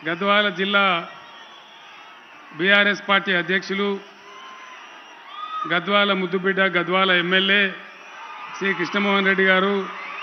గద్వాల జిల్లా BRS party అధ్యక్షులు గద్వాల ముద్దుబిడ్డ గద్వాల ఎమ్మెల్యే శ్రీ కృష్ణమోహన్ రెడ్డి గారు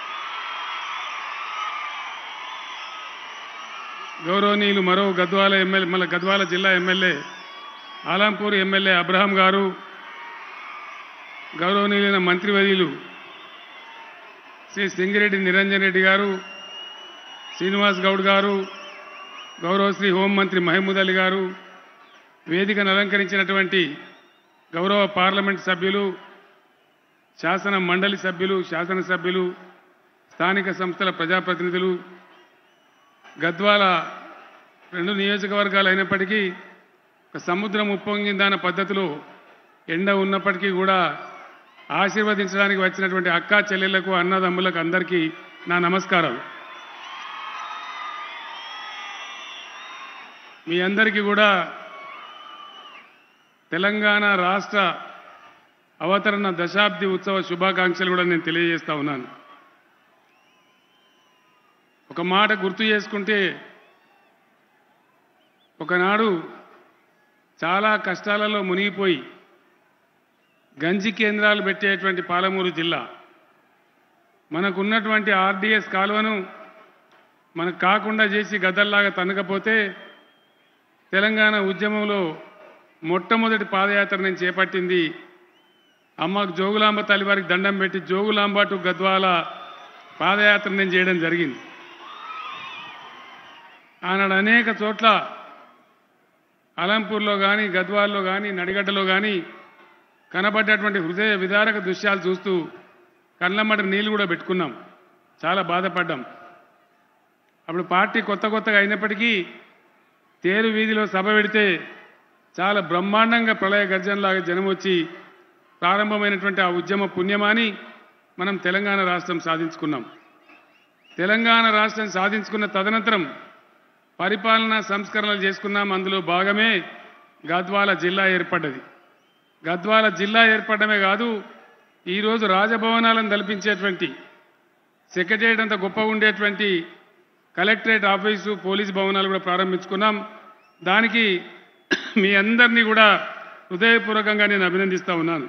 గౌరవనీయులు మరో గద్వాల ఎమ్మెల్యే మళ్ళీ గద్వాల జిల్లా ఎమ్మెల్యే ఆలంపూర్ ఎమ్మెల్యే అబ్రహాం గారు గౌరవనీయులైన మంత్రివర్యులు శ్రీ సింగిరెడ్డి నిరంజన్ రెడ్డి గారు శ్రీనివాస్ గౌడ్ గారు గౌరవ శ్రీ హోంమంత్రి మహమూద్ అలీ గారు వేదికను అలంకరించినటువంటి గౌరవ పార్లమెంట్ సభ్యులు శాసన మండలి సభ్యులు శాసనసభ్యులు స్థానిక సంస్థల ప్రజాప్రతినిధులు గద్వాల రెండు నియోజకవర్గాలు అయినప్పటికీ ఒక సముద్రం ఉప్పొంగిందన్న పద్ధతిలో ఎండ ఉన్నప్పటికీ కూడా ఆశీర్వదించడానికి వచ్చినటువంటి అక్కా చెల్లెళ్లకు అన్నదమ్ములకు అందరికీ నా నమస్కారం మీ అందరికీ కూడా తెలంగాణ రాష్ట్ర అవతరణ దశాబ్ది ఉత్సవ శుభాకాంక్షలు కూడా నేను తెలియజేస్తా ఉన్నాను ఒక మాట గుర్తు చేసుకుంటే ఒకనాడు చాలా కష్టాలలో మునిగిపోయి గంజి కేంద్రాలు పెట్టేటువంటి పాలమూరు జిల్లా మనకున్నటువంటి ఆర్డీఎస్ కాలువను మనకు కాకుండా చేసి గద్దల్లాగా తనకపోతే తెలంగాణ ఉద్యమంలో మొట్టమొదటి పాదయాత్ర నేను చేపట్టింది అమ్మకు జోగులాంబ తల్లి వారికి దండం పెట్టి జోగులాంబ టు గద్వాల పాదయాత్ర నేను చేయడం జరిగింది ఆనాడు అనేక చోట్ల అలంపూర్లో కానీ గద్వాల్లో కానీ నడిగడ్డలో కానీ కనబడ్డటువంటి హృదయ విదారక దృశ్యాలు చూస్తూ కళ్ళమ్మటి నీళ్ళు కూడా పెట్టుకున్నాం చాలా బాధపడ్డాం అప్పుడు పార్టీ కొత్త కొత్తగా అయినప్పటికీ తేరు వీధిలో సభ పెడితే చాలా బ్రహ్మాండంగా ప్రళయ గర్జనలాగా జనం వచ్చి ప్రారంభమైనటువంటి ఆ ఉద్యమ పుణ్యమాని మనం తెలంగాణ రాష్ట్రం సాధించుకున్నాం తెలంగాణ రాష్ట్రం సాధించుకున్న తదనంతరం పరిపాలనా సంస్కరణలు చేసుకున్నాం అందులో భాగమే గద్వాల జిల్లా ఏర్పడ్డది గద్వాల జిల్లా ఏర్పడమే కాదు ఈరోజు రాజభవనాలను తలపించేటువంటి సెక్రటరియట్ అంత గొప్పగా ఉండేటువంటి కలెక్టరేట్ ఆఫీసు పోలీస్ భవనాలు కూడా ప్రారంభించుకున్నాం దానికి మీ అందరినీ కూడా హృదయపూర్వకంగా నేను అభినందిస్తా ఉన్నాను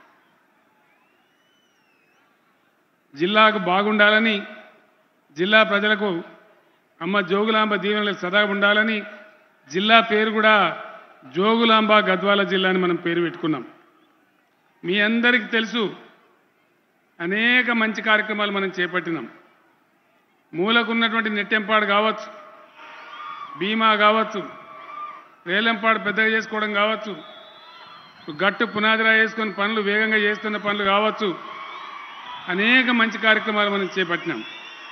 జిల్లాకు బాగుండాలని జిల్లా ప్రజలకు అమ్మ జోగులాంబ దీవెనలు సదా ఉండాలని జిల్లా పేరు కూడా జోగులాంబ గద్వాల జిల్లా అని మనం పేరు పెట్టుకున్నాం మీ అందరికీ తెలుసు అనేక మంచి కార్యక్రమాలు మనం చేపట్టినాం మూలకున్నటువంటి నెట్టెంపాడు కావచ్చు బీమా కావచ్చు రేలంపాడు పెద్దగా చేసుకోవడం కావచ్చు గట్టు పునాదిరా వేసుకొని పనులు వేగంగా చేస్తున్న పనులు కావచ్చు అనేక మంచి కార్యక్రమాలు మనం చేపట్టినాం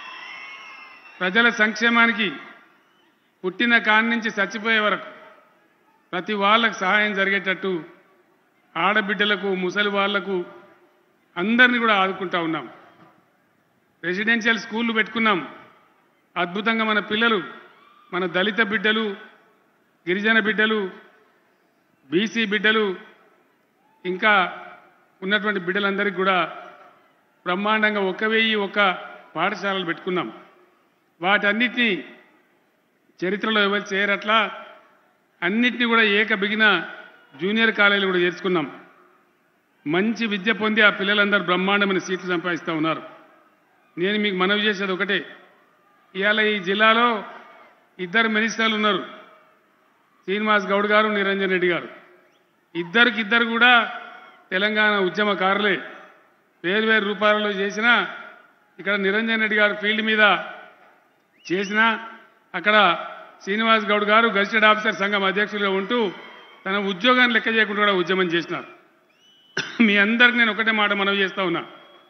ప్రజల సంక్షేమానికి పుట్టిన కాడి నుంచి చచ్చిపోయే వరకు ప్రతి వాళ్ళకు సహాయం జరిగేటట్టు ఆడబిడ్డలకు ముసలి వాళ్లకు అందరినీ కూడా ఆదుకుంటా ఉన్నాం రెసిడెన్షియల్ స్కూళ్ళు పెట్టుకున్నాం అద్భుతంగా మన పిల్లలు మన దళిత బిడ్డలు గిరిజన బిడ్డలు బీసీ బిడ్డలు ఇంకా ఉన్నటువంటి బిడ్డలందరికీ కూడా బ్రహ్మాండంగా ఒక వెయ్యి ఒక పాఠశాలలు పెట్టుకున్నాం వాటన్నిటినీ చరిత్రలో ఎవరు చేయరట్లా అన్నిటినీ కూడా ఏక బిగిన జూనియర్ కాలేజీలు కూడా చేర్చుకున్నాం మంచి విద్య పొంది ఆ పిల్లలందరూ బ్రహ్మాండమైన సీట్లు సంపాదిస్తూ ఉన్నారు నేను మీకు మనవి చేసేది ఒకటే ఇవాళ ఈ జిల్లాలో ఇద్దరు మినిస్టర్లు ఉన్నారు శ్రీనివాస్ గౌడ్ గారు నిరంజన్ రెడ్డి గారు ఇద్దరికి ఇద్దరు కూడా తెలంగాణ ఉద్యమకారులే వేరు వేరు రూపాలలో చేసినా ఇక్కడ నిరంజన్ రెడ్డి గారు ఫీల్డ్ మీద చేసినా అక్కడ శ్రీనివాస్ గౌడ్ గారు గజిటెడ్ ఆఫీసర్ సంఘం అధ్యక్షులుగా ఉంటూ తన ఉద్యోగాన్ని లెక్క చేయకుండా కూడా ఉద్యమం చేసినారు మీ అందరికి నేను ఒకటే మాట మనవి చేస్తా ఉన్నా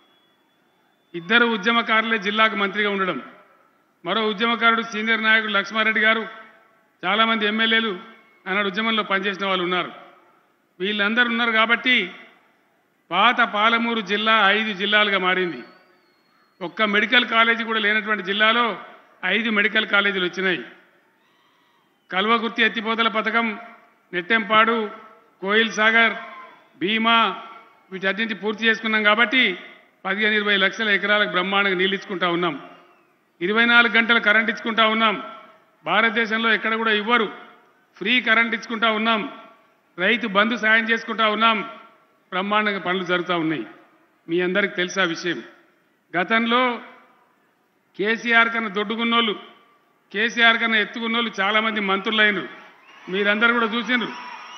ఇద్దరు ఉద్యమకారులే జిల్లాకు మంత్రిగా ఉండడం మరో ఉద్యమకారుడు సీనియర్ నాయకుడు లక్ష్మారెడ్డి గారు చాలామంది ఎమ్మెల్యేలు ఆనాడు ఉద్యమంలో పనిచేసిన వాళ్ళు ఉన్నారు వీళ్ళందరూ ఉన్నారు కాబట్టి పాత పాలమూరు జిల్లా ఐదు జిల్లాలుగా మారింది ఒక్క మెడికల్ కాలేజీ కూడా లేనటువంటి జిల్లాలో ఐదు మెడికల్ కాలేజీలు వచ్చినాయి కల్వకుర్తి ఎత్తిపోతల పథకం నెట్టెంపాడు కోయిల్ సాగర్ భీమా వీటన్నింటి పూర్తి చేసుకున్నాం కాబట్టి పదిహేను ఇరవై లక్షల ఎకరాలకు బ్రహ్మాండంగా నీళ్ళు ఇచ్చుకుంటా ఉన్నాం ఇరవై నాలుగు గంటలు కరెంట్ ఇచ్చుకుంటా ఉన్నాం భారతదేశంలో ఎక్కడ కూడా ఇవ్వరు ఫ్రీ కరెంట్ ఇచ్చుకుంటా ఉన్నాం రైతు బంధు సాయం చేసుకుంటా ఉన్నాం బ్రహ్మాండంగా పనులు జరుగుతూ ఉన్నాయి మీ అందరికి తెలుసా విషయం గతంలో కేసీఆర్ కన్నా దొడ్డుకున్నోళ్ళు కేసీఆర్ కన్నా ఎత్తుకున్నోళ్ళు చాలామంది మంత్రులైనరు మీరందరూ కూడా చూసిండ్రు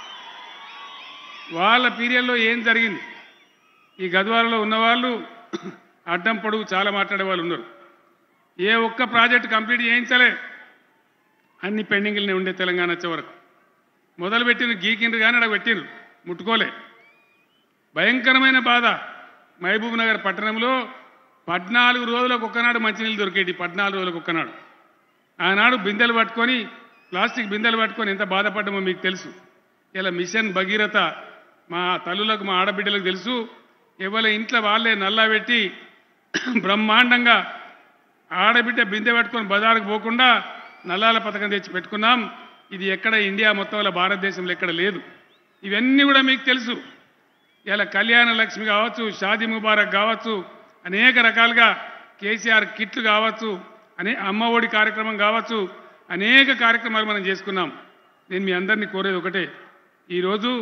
వాళ్ళ పీరియడ్లో ఏం జరిగింది ఈ గద్వాలలో ఉన్నవాళ్ళు అడ్డం పొడుగు చాలా మాట్లాడే వాళ్ళు ఉన్నారు ఏ ఒక్క ప్రాజెక్ట్ కంప్లీట్ చేయించలే అన్ని పెండింగ్లనే ఉండే తెలంగాణ వచ్చే వరకు మొదలు పెట్టిన గీకిండ్రు కానీ అక్కడ పెట్టిండ్రు ముట్టుకోలే భయంకరమైన బాధ మహబూబ్ నగర్ పట్టణంలో పద్నాలుగు రోజులకు ఒక్కనాడు మంచినీళ్ళు దొరికేటి పద్నాలుగు రోజులకు ఒక్కనాడు ఆనాడు బిందెలు పట్టుకొని ప్లాస్టిక్ బిందెలు పట్టుకొని ఎంత బాధపడ్డామో మీకు తెలుసు ఇలా మిషన్ భగీరథ మా తల్లులకు మా ఆడబిడ్డలకు తెలుసు ఎవరి ఇంట్లో వాళ్ళే నల్లా పెట్టి బ్రహ్మాండంగా ఆడబిడ్డ బిందె పెట్టుకొని బజారుకు పోకుండా నల్లాల పథకం తెచ్చి పెట్టుకున్నాం ఇది ఎక్కడ ఇండియా మొత్తంలో భారతదేశంలో ఎక్కడ లేదు ఇవన్నీ కూడా మీకు తెలుసు ఇలా కళ్యాణ లక్ష్మి కావచ్చు షాదీ ముబారక్ కావచ్చు అనేక రకాలుగా కేసీఆర్ కిట్లు కావచ్చు అనే అమ్మ ఒడి కార్యక్రమం కావచ్చు అనేక కార్యక్రమాలు మనం చేసుకున్నాం నేను మీ అందరినీ కోరేది ఒకటే ఈరోజు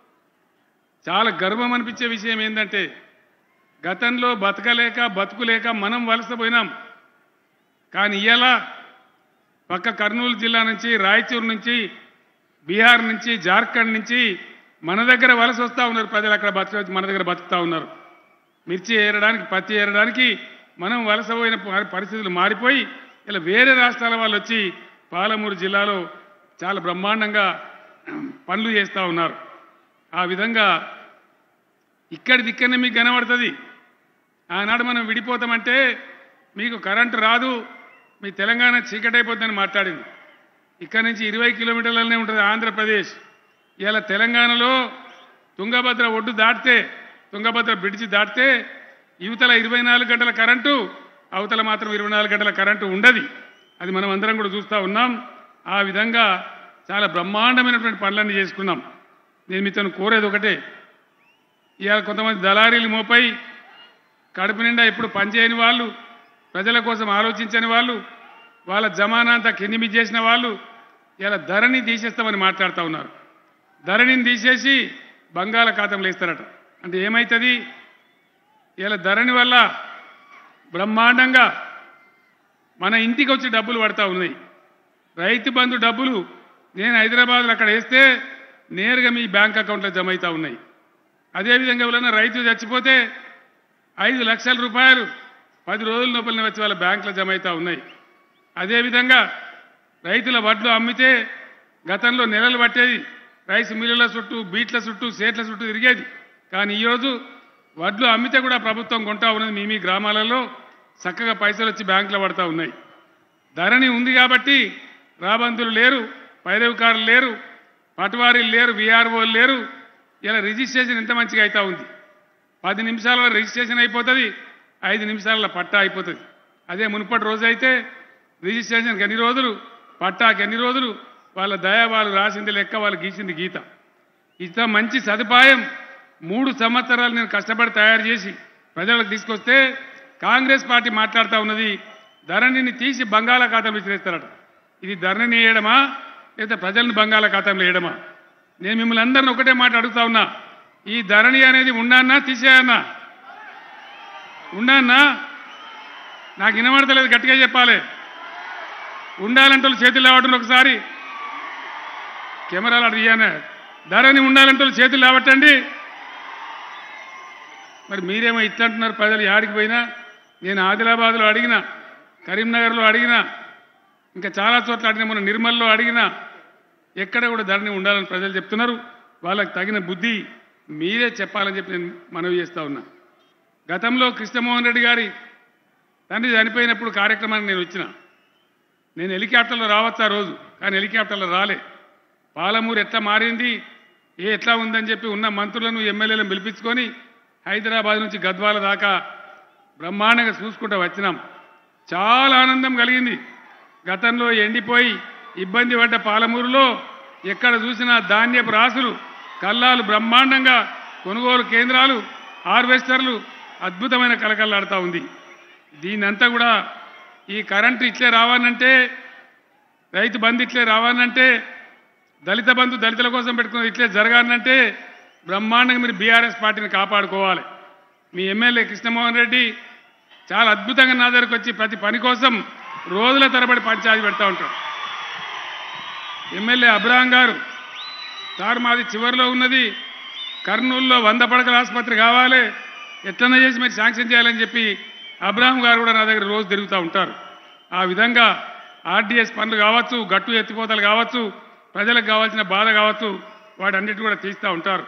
చాలా గర్వం అనిపించే విషయం ఏంటంటే గతంలో బతకలేక బతుకులేక మనం వలసపోయినాం కానీ ఇలా పక్క కర్నూలు జిల్లా నుంచి రాయచూరు నుంచి బీహార్ నుంచి జార్ఖండ్ నుంచి మన దగ్గర వలస వస్తూ ఉన్నారు ప్రజలు అక్కడ బతక మన దగ్గర బతుకుతూ ఉన్నారు మిర్చి ఏరడానికి పత్తి ఏరడానికి మనం వలస పోయిన ప- పరిస్థితులు మారిపోయి ఇలా వేరే రాష్ట్రాల వాళ్ళు వచ్చి పాలమూరు జిల్లాలో చాలా బ్రహ్మాండంగా పనులు చేస్తూ ఉన్నారు ఆ విధంగా ఇక్కడి దిక్కనే మీకు కనబడుతుంది ఆనాడు మనం విడిపోతామంటే మీకు కరెంటు రాదు మీ తెలంగాణ చీకటైపోతుందని మాట్లాడింది ఇక్కడ నుంచి ఇరవై కిలోమీటర్లనే ఉంటుంది ఆంధ్రప్రదేశ్ ఇలా తెలంగాణలో తుంగభద్ర ఒడ్డు దాటితే తుంగభద్ర బ్రిడ్జి దాటితే యువతల ఇరవై నాలుగు గంటల కరెంటు అవతల మాత్రం ఇరవై నాలుగు గంటల కరెంటు ఉండదు అది మనం అందరం కూడా చూస్తూ ఉన్నాం ఆ విధంగా చాలా బ్రహ్మాండమైనటువంటి పనులన్నీ చేసుకున్నాం నేను మీతో కోరేది ఒకటే ఇవాళ కొంతమంది దళారీలు మోపై కడుపు నిండా ఎప్పుడు పనిచేయని వాళ్ళు ప్రజల కోసం ఆలోచించని వాళ్ళు వాళ్ళ జమానా అంతా కిందిమి చేసిన వాళ్ళు ఇలా ధరని తీసేస్తామని మాట్లాడుతూ ఉన్నారు ధరణిని తీసేసి బంగాళాఖాతంలో ఇస్తారట అంటే ఏమవుతుంది ఇలా ధరణి వల్ల బ్రహ్మాండంగా మన ఇంటికి వచ్చి డబ్బులు పడతా ఉన్నాయి రైతు బంధు డబ్బులు నేను హైదరాబాద్లో అక్కడ వేస్తే నేరుగా మీ బ్యాంక్ అకౌంట్లో జమ అవుతా ఉన్నాయి అదేవిధంగా ఎవరైనా రైతు చచ్చిపోతే ఐదు లక్షల రూపాయలు పది రోజుల లోపలనే వచ్చి వాళ్ళ బ్యాంకులో జమ అవుతా ఉన్నాయి అదేవిధంగా రైతుల వడ్లు అమ్మితే గతంలో నెలలు పట్టేది రైస్ మిల్లుల చుట్టూ బీట్ల చుట్టూ సేట్ల చుట్టూ తిరిగేది కానీ ఈరోజు వడ్లు అమ్మితే కూడా ప్రభుత్వం కొంటా ఉన్నది మీ మీ గ్రామాలలో చక్కగా పైసలు వచ్చి బ్యాంకులో పడతా ఉన్నాయి ధరణి ఉంది కాబట్టి రాబందులు లేరు పైరవికారులు లేరు పటవారీలు లేరు విఆర్ఓలు లేరు ఇలా రిజిస్ట్రేషన్ ఎంత మంచిగా అవుతా ఉంది పది నిమిషాలలో రిజిస్ట్రేషన్ అయిపోతుంది ఐదు నిమిషాలలో పట్టా అయిపోతుంది అదే మునుపటి రోజు అయితే రిజిస్ట్రేషన్కి ఎన్ని రోజులు పట్టాకి ఎన్ని రోజులు వాళ్ళ దయ వాళ్ళు రాసింది లెక్క వాళ్ళు గీసింది గీత ఇంత మంచి సదుపాయం మూడు సంవత్సరాలు నేను కష్టపడి తయారు చేసి ప్రజలకు తీసుకొస్తే కాంగ్రెస్ పార్టీ మాట్లాడుతూ ఉన్నది ధరణిని తీసి బంగాళాఖాతంలో విసిరేస్తారట ఇది ధరణిని వేయడమా లేదా ప్రజలను బంగాళాఖాతంలో వేయడమా నేను మిమ్మల్ని అందరిని ఒకటే మాట అడుగుతా ఉన్నా ఈ ధరణి అనేది ఉన్నానా తీసేయన్నా ఉన్నానా నాకు వినబడతలేదు గట్టిగా చెప్పాలి ఉండాలంటే వాళ్ళు చేతులు లేవటం ఒకసారి కెమెరాలు అడిగాను ధరని ఉండాలంటే వాళ్ళు చేతులు లేవట్టండి మరి మీరేమో ఇట్లా అంటున్నారు ప్రజలు యాడికి పోయినా నేను ఆదిలాబాద్లో అడిగిన కరీంనగర్లో అడిగిన ఇంకా చాలా చోట్ల అడిగిన మొన్న నిర్మల్లో అడిగిన ఎక్కడ కూడా ధరని ఉండాలని ప్రజలు చెప్తున్నారు వాళ్ళకి తగిన బుద్ధి మీరే చెప్పాలని చెప్పి నేను మనవి చేస్తా ఉన్నా గతంలో కృష్ణమోహన్ రెడ్డి గారి తండ్రి చనిపోయినప్పుడు కార్యక్రమానికి నేను వచ్చిన నేను హెలికాప్టర్లో రావచ్చు ఆ రోజు కానీ హెలికాప్టర్లో రాలే పాలమూరు ఎట్లా మారింది ఏ ఎట్లా ఉందని చెప్పి ఉన్న మంత్రులను ఎమ్మెల్యేలను పిలిపించుకొని హైదరాబాద్ నుంచి గద్వాల దాకా బ్రహ్మాండంగా చూసుకుంటూ వచ్చినాం చాలా ఆనందం కలిగింది గతంలో ఎండిపోయి ఇబ్బంది పడ్డ పాలమూరులో ఎక్కడ చూసినా ధాన్యపు రాసులు కల్లాలు బ్రహ్మాండంగా కొనుగోలు కేంద్రాలు హార్వెస్టర్లు అద్భుతమైన కలకల్లాడుతూ ఉంది దీనంతా కూడా ఈ కరెంటు ఇట్లే రావాలంటే రైతు బంధు ఇట్లే రావాలంటే దళిత బంధు దళితుల కోసం పెట్టుకున్నది ఇట్లే జరగాలంటే బ్రహ్మాండంగా మీరు బీఆర్ఎస్ పార్టీని కాపాడుకోవాలి మీ ఎమ్మెల్యే కృష్ణమోహన్ రెడ్డి చాలా అద్భుతంగా నా దగ్గరకు వచ్చి ప్రతి పని కోసం రోజుల తరబడి పంచాయతీ పెడతా ఉంటాడు ఎమ్మెల్యే అబ్రహాం గారు సార్ మాది చివరిలో ఉన్నది కర్నూలులో వంద పడకల ఆసుపత్రి కావాలి ఎట్లన్నా చేసి మీరు శాంక్షన్ చేయాలని చెప్పి అబ్రహాం గారు కూడా నా దగ్గర రోజు తిరుగుతూ ఉంటారు ఆ విధంగా ఆర్డీఎస్ పనులు కావచ్చు గట్టు ఎత్తిపోతలు కావచ్చు ప్రజలకు కావాల్సిన బాధ కావచ్చు వాటన్నిటి కూడా తీస్తూ ఉంటారు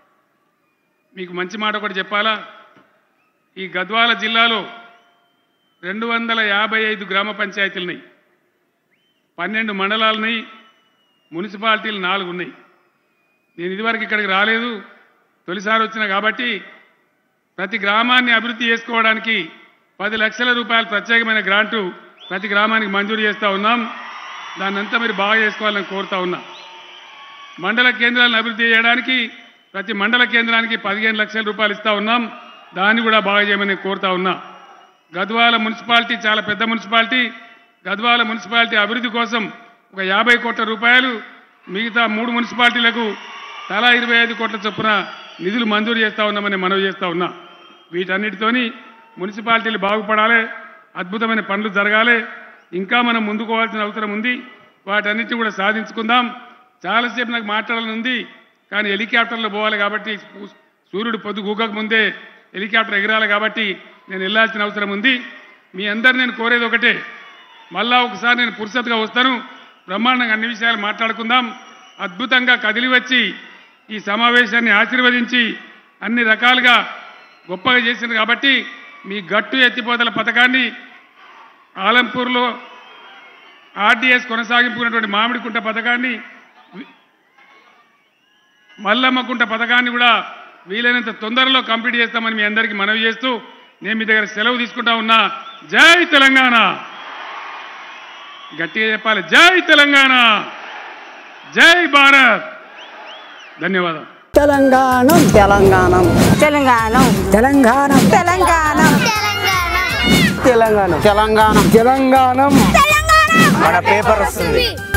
మీకు మంచి మాట ఒకటి చెప్పాలా ఈ గద్వాల జిల్లాలో రెండు వందల యాభై ఐదు గ్రామ పంచాయతీలున్నాయి పన్నెండు మండలాలున్నాయి మున్సిపాలిటీలు నాలుగు ఉన్నాయి నేను ఇదివరకు ఇక్కడికి రాలేదు తొలిసారి వచ్చిన కాబట్టి ప్రతి గ్రామాన్ని అభివృద్ధి చేసుకోవడానికి పది లక్షల రూపాయల ప్రత్యేకమైన గ్రాంటు ప్రతి గ్రామానికి మంజూరు చేస్తూ ఉన్నాం దాన్ని అంతా మీరు బాగా చేసుకోవాలని కోరుతా ఉన్నా మండల కేంద్రాలను అభివృద్ధి చేయడానికి ప్రతి మండల కేంద్రానికి పదిహేను లక్షల రూపాయలు ఇస్తా ఉన్నాం దాన్ని కూడా బాగా చేయమని కోరుతా ఉన్నా గద్వాల మున్సిపాలిటీ చాలా పెద్ద మున్సిపాలిటీ గద్వాల మున్సిపాలిటీ అభివృద్ధి కోసం ఒక యాభై కోట్ల రూపాయలు మిగతా మూడు మున్సిపాలిటీలకు తలా ఇరవై ఐదు కోట్ల చొప్పున నిధులు మంజూరు చేస్తా ఉన్నామని మనవి చేస్తా ఉన్నా వీటన్నిటితోని మున్సిపాలిటీలు బాగుపడాలి అద్భుతమైన పనులు జరగాలి ఇంకా మనం ముందుకోవాల్సిన అవసరం ఉంది వాటన్నిటిని కూడా సాధించుకుందాం చాలాసేపు నాకు మాట్లాడాలని ఉంది కానీ హెలికాప్టర్లో పోవాలి కాబట్టి సూ- సూర్యుడు పొద్దు గూకక ముందే హెలికాప్టర్ ఎగరాలి కాబట్టి నేను వెళ్ళాల్సిన అవసరం ఉంది మీ అందరు నేను కోరేది ఒకటే మళ్ళా ఒకసారి నేను పురుషత్గా వస్తాను బ్రహ్మాండంగా అన్ని విషయాలు మాట్లాడుకుందాం అద్భుతంగా కదిలి వచ్చి ఈ సమావేశాన్ని ఆశీర్వదించి అన్ని రకాలుగా గొప్పగా చేసింది కాబట్టి మీ గట్టు ఎత్తిపోతల పథకాన్ని ఆలంపూర్లో ఆర్డీఎస్ కొనసాగింపుకున్నటువంటి మామిడికుంట పథకాన్ని వి- మల్లమ్మకుంట పథకాన్ని కూడా వీలైనంత తొందరలో కంప్లీట్ చేస్తామని మీ అందరికీ మనవి చేస్తూ నేను మీ దగ్గర సెలవు తీసుకుంటా ఉన్నా జై తెలంగాణ గట్టిగా చెప్పాలి జై తెలంగాణ జై భారత్ ధన్యవాదాలు తెలంగాణం తెలంగాణం తెలంగాణ తెలంగాణం తెలంగాణ తెలంగాణ తెలంగాణ తెలంగాణం మన పేపర్ వస్తుంది